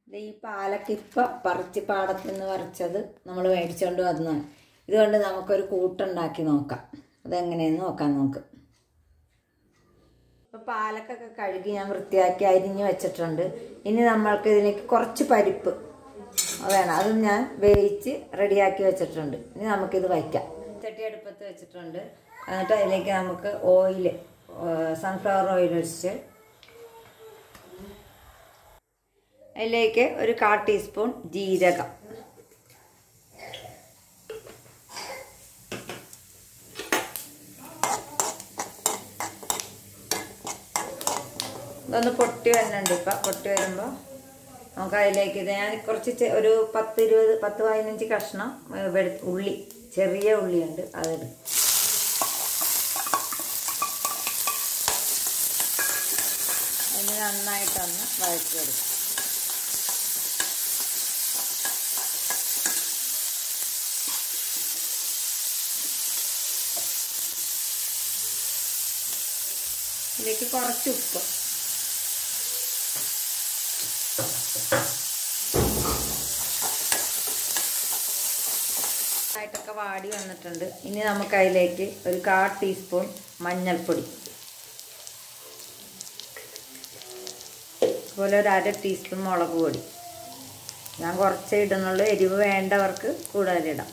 ദേ ഈ പാലൊക്കെ ഇപ്പം പറിച്ച് പാടത്തിൽ നിന്ന് പറിച്ചത് നമ്മൾ മേടിച്ചുകൊണ്ട് വന്നതാണ് ഇതുകൊണ്ട് നമുക്കൊരു കൂട്ടുണ്ടാക്കി നോക്കാം അതെങ്ങനെയെന്ന് നോക്കാം നമുക്ക് ഇപ്പം പാലക്കൊക്കെ കഴുകി ഞാൻ വൃത്തിയാക്കി അരിഞ്ഞ് വെച്ചിട്ടുണ്ട് ഇനി നമ്മൾക്ക് ഇതിലേക്ക് കുറച്ച് പരിപ്പ് വേണം അതും ഞാൻ വേവിച്ച് റെഡിയാക്കി വെച്ചിട്ടുണ്ട് ഇനി നമുക്കിത് വയ്ക്കാം ചട്ടി അടുപ്പത്ത് വെച്ചിട്ടുണ്ട് എന്നിട്ട് അതിലേക്ക് നമുക്ക് ഓയിൽ സൺഫ്ലവർ ഓയിൽ ഒഴിച്ച് അതിലേക്ക് ഒരു കാ ടീസ്പൂൺ ജീരകം ഇതൊന്ന് പൊട്ടി വരുന്നുണ്ട് ഇപ്പം പൊട്ടി വരുമ്പോൾ നമുക്ക് അതിലേക്ക് ഇത് ഞാൻ കുറച്ച് ചെ- ഒരു പത്ത് ഇരുപത് പത്ത് പതിനഞ്ച് കഷ്ണം ഏ, വെളു- ഉള്ളി ചെറിയ ഉള്ളിയുണ്ട് അതിടും അതിന് നന്നായിട്ടൊന്ന് വഴറ്റിയെടുക്കും ഇതിലേക്ക് കുറച്ച് ഉപ്പ് ആയിട്ടൊക്കെ വാടി വന്നിട്ടുണ്ട് ഇനി നമുക്ക് അതിലേക്ക് ഒരു കാ ടീസ്പൂൺ മഞ്ഞൾപ്പൊടി അതുപോലെ ഒരു അര ടീസ്പൂൺ മുളക് പൊടി ഞാൻ കുറച്ചേ ഇടുന്നുള്ളൂ എരിവ് വേണ്ടവർക്ക് കൂടുതലിടാം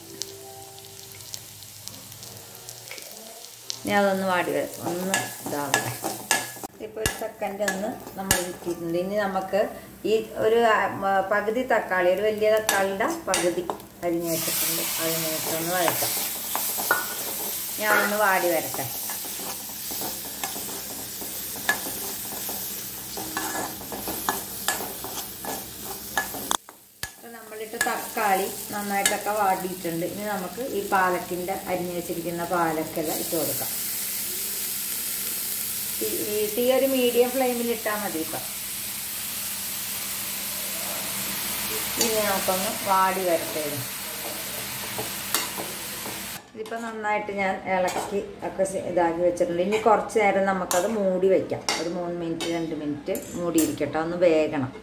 ഇനി അതൊന്ന് വാടി വരും ഒന്ന് ഇതാവട്ടെ ഇപ്പോൾ ഒരു സെക്കൻഡ് ഒന്ന് നമ്മൾ ഇട്ടിട്ടുണ്ട് ഇനി നമുക്ക് ഈ ഒരു ആ, മ- പകുതി തക്കാളി ഒരു വലിയ തക്കാളിയുടെ പകുതി അരിഞ്ഞ് വെച്ചിട്ടുണ്ട് അതിന് ഒന്ന് വഴറ്റാം ഞാൻ ഒന്ന് വാടി വരട്ടെ ഇപ്പൊ നമ്മളിട്ട് തക്കാളി നന്നായിട്ടൊക്കെ വാടിയിട്ടുണ്ട് ഇനി നമുക്ക് ഈ പാലക്കിൻ്റെ അരിഞ്ഞു വെച്ചിരിക്കുന്ന പാലക്കെല്ലാം ഇട്ട് കൊടുക്കാം തീ- ഈ തീ ഒരു മീഡിയം ഫ്ലെയിമിൽ ഇട്ടാൽ മതി ഇപ്പം ഇനി നമുക്കൊന്ന് വാടി വരട്ടെ ഇത്. ഇതിപ്പോൾ നന്നായിട്ട് ഞാൻ ഇളക്കി ഒക്കെ സെ- ഇതാക്കി വെച്ചിട്ടുണ്ട് ഇനി കുറച്ച് നേരം നമുക്കത് മൂടി വയ്ക്കാം ഒരു മൂന്ന് മിനിറ്റ് രണ്ട് മിനിറ്റ് മൂടിയിരിക്കട്ടെ ഒന്ന് വേഗണം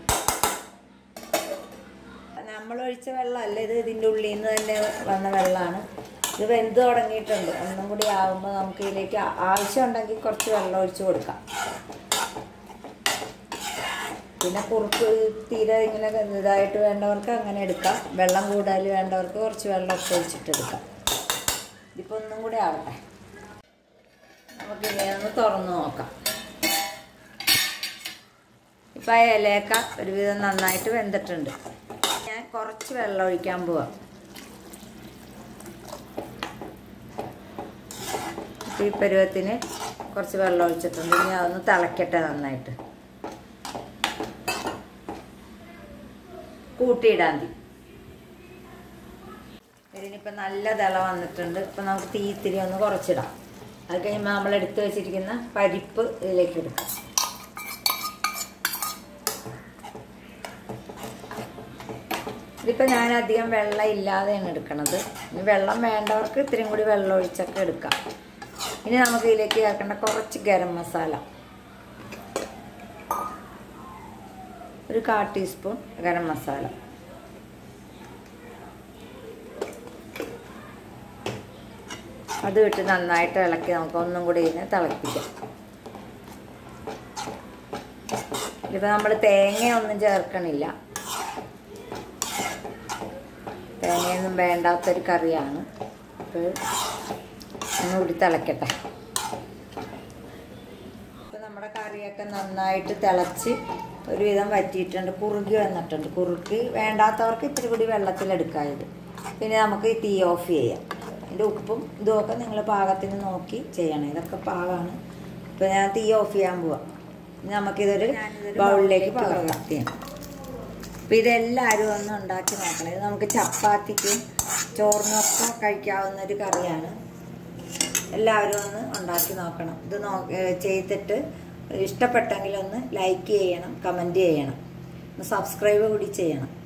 നമ്മൾ ഒഴിച്ച വെള്ളമല്ല ഇത് ഇതിൻ്റെ ഉള്ളിൽ നിന്ന് തന്നെ വന്ന വെള്ളമാണ് ഇത് വെന്ത് തുടങ്ങിയിട്ടുണ്ട് ഒന്നും കൂടി ആകുമ്പോൾ നമുക്ക് ഇതിലേക്ക് ആ- ആവശ്യമുണ്ടെങ്കിൽ കുറച്ച് വെള്ളം ഒഴിച്ച് കൊടുക്കാം പിന്നെ കുറുക്ക് തീരെ ഇങ്ങനെ ഇതായിട്ട് വേണ്ടവർക്ക് അങ്ങനെ എടുക്കാം വെള്ളം കൂടുതൽ വേണ്ടവർക്ക് കുറച്ച് വെള്ളമൊക്കെ ഒഴിച്ചിട്ട് എടുക്കാം ഇതിപ്പോൾ ഒന്നും കൂടി ആവട്ടെ നമുക്ക് ഇനി ഒന്ന് തുറന്ന് നോക്കാം ഇപ്പം ആ ഇലയൊക്കെ ഒരുവിധം നന്നായിട്ട് വെന്തിട്ടുണ്ട് ഞാൻ കുറച്ച് വെള്ളം ഒഴിക്കാൻ പോവാം ഇപ്പം ഈ പരുവത്തിന് കുറച്ച് വെള്ളം ഒഴിച്ചിട്ടുണ്ട് ഇനി അതൊന്ന് തിളക്കട്ടെ നന്നായിട്ട് കൂട്ടിയിടാൻ മതി ഇതിനിപ്പോൾ നല്ല തിള വന്നിട്ടുണ്ട് ഇപ്പം നമുക്ക് തീ ഇത്തിരി ഒന്ന് കുറച്ചിടാം അത് കഴിയുമ്പോൾ നമ്മൾ എടുത്ത് വെച്ചിരിക്കുന്ന പരിപ്പ് ഇതിലേക്ക് എടുക്കാം ഇതിപ്പോൾ ഞാൻ അധികം വെള്ളം ഇല്ലാതെയാണ് എടുക്കണത് ഇനി വെള്ളം വേണ്ടവർക്ക് ഇത്തിരി കൂടി വെള്ളം ഒഴിച്ചൊക്കെ എടുക്കാം ഇനി നമുക്ക് ഇതിലേക്ക് ചേർക്കേണ്ട കുറച്ച് ഗരം മസാല ഒരു കാ ടീസ്പൂൺ ഗരം മസാല അത് ഇട്ട് നന്നായിട്ട് ഇളക്കി നമുക്ക് ഒന്നും കൂടി ഇതിനെ തിളപ്പിക്കാം ഇതിപ്പോൾ നമ്മൾ തേങ്ങയൊന്നും ചേർക്കണില്ല തേങ്ങയൊന്നും വേണ്ടാത്തൊരു കറിയാണ് അപ്പോൾ ഒന്നുകൂടി തിളക്കട്ടെ ഇപ്പം നമ്മുടെ കറിയൊക്കെ നന്നായിട്ട് തിളച്ച് ഒരുവിധം വറ്റിയിട്ടുണ്ട് കുറുകി വന്നിട്ടുണ്ട് കുറുക്കി വേണ്ടാത്തവർക്ക് ഇത്തിരി കൂടി വെള്ളത്തിലെടുക്കാം ഇത് പിന്നെ നമുക്ക് ഈ തീ ഓഫ് ചെയ്യാം ഇതിൻ്റെ ഉപ്പും ഇതുമൊക്കെ നിങ്ങൾ പാകത്തിന് നോക്കി ചെയ്യണം ഇതൊക്കെ പാകമാണ് ഇപ്പം ഞാൻ തീ ഓഫ് ചെയ്യാൻ പോവാം ഇനി നമുക്കിതൊരു ബൗളിലേക്ക് പകർത്താം ചെയ്യണം അപ്പം ഇതെല്ലാവരും ഒന്ന് ഉണ്ടാക്കി നോക്കണം ഇത് നമുക്ക് ചപ്പാത്തിക്കും ചോറിനൊക്കെ കഴിക്കാവുന്ന ഒരു കറിയാണ് എല്ലാവരും ഒന്ന് ഉണ്ടാക്കി നോക്കണം ഇത് നോ ഏഹ് ചെയ്തിട്ട് ഇഷ്ടപ്പെട്ടെങ്കിൽ ഒന്ന് ലൈക്ക് ചെയ്യണം കമൻറ്റ് ചെയ്യണം ഒന്ന് സബ്സ്ക്രൈബ് കൂടി ചെയ്യണം